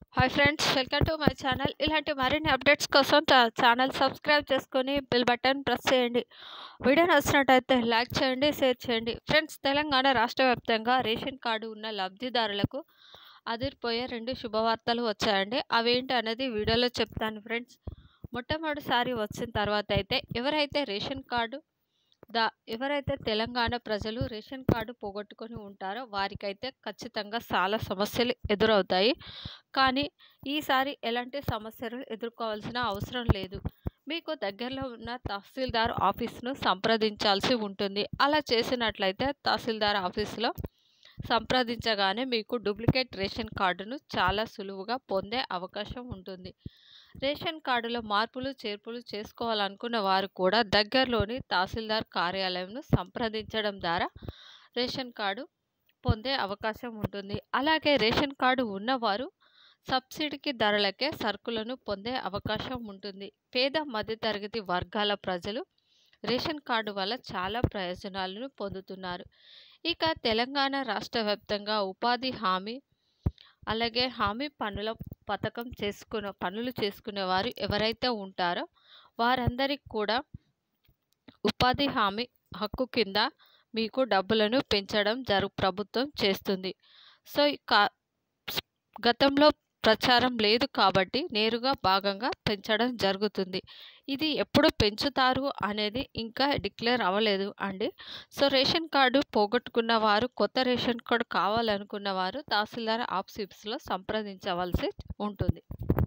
hi friends welcome to my channel ఇలాంటి మరిన్ని updates కోసం చా- ఛానల్ సబ్స్క్రైబ్ చేసుకొని బెల్ బటన్ ప్రెస్ చేయండి వీడియో నచ్చినట్టయితే లైక్ చేయండి షేర్ చేయండి ఫ్రెండ్స్ తెలంగాణ రాష్ట్ర వ్యాప్తంగా రేషన్ కార్డు ఉన్న లబ్ధిదారులకు అదిరిపోయే రెండు శుభవార్తలు వచ్చాయండి అవేంటి అనేది వీడియోలో చెప్తాను ఫ్రెండ్స్ మొట్టమొదటిసారి వచ్చిన తర్వాత అయితే ఎవరైతే రేషన్ కార్డు దా ఎవరైతే తెలంగాణ ప్రజలు రేషన్ కార్డు పోగొట్టుకొని ఉంటారో వారికైతే ఖచ్చితంగా చాలా సమస్యలు ఎదురవుతాయి కానీ ఈసారి ఎలాంటి సమస్యలు ఎదుర్కోవాల్సిన అవసరం లేదు మీకు దగ్గరలో ఉన్న తహసీల్దార్ ఆఫీస్ను సంప్రదించాల్సి ఉంటుంది అలా చేసినట్లయితే తహసీల్దార్ ఆఫీసులో సంప్రదించగానే మీకు డూప్లికేట్ రేషన్ కార్డును చాలా సులువుగా పొందే అవకాశం ఉంటుంది రేషన్ కార్డులో మార్పులు చేర్పులు చేసుకోవాలనుకున్న వారు కూడా దగ్గరలోని తహసీల్దార్ కార్యాలయంను సంప్రదించడం ద్వారా రేషన్ కార్డు పొందే అవకాశం ఉంటుంది అలాగే రేషన్ కార్డు ఉన్నవారు సబ్సిడీకి ధరలకే సరుకులను పొందే అవకాశం ఉంటుంది పేద మధ్యతరగతి వర్గాల ప్రజలు రేషన్ కార్డు వల్ల చాలా ప్రయోజనాలను పొందుతున్నారు ఇక తెలంగాణ రాష్ట్ర వ్యాప్తంగా ఉపాధి హామీ అలాగే హామీ పనుల పథకం చేసుకున్న పనులు చేసుకునే వారు ఎవరైతే ఉంటారో వారందరికీ కూడా ఉపాధి హామీ హక్కు కింద మీకు డబ్బులను పెంచడం జరు ప్రభుత్వం చేస్తుంది సో ఇక గతంలో ప్రచారం లేదు కాబట్టి నేరుగా భాగంగా పెంచడం జరుగుతుంది ఇది ఎప్పుడు పెంచుతారు అనేది ఇంకా డిక్లేర్ అవ్వలేదు అండి సో రేషన్ కార్డు పోగొట్టుకున్న వారు కొత్త రేషన్ కార్డు కావాలనుకున్న వారు తహసీల్దార్ ఆఫీస్లో సంప్రదించవలసి ఉంటుంది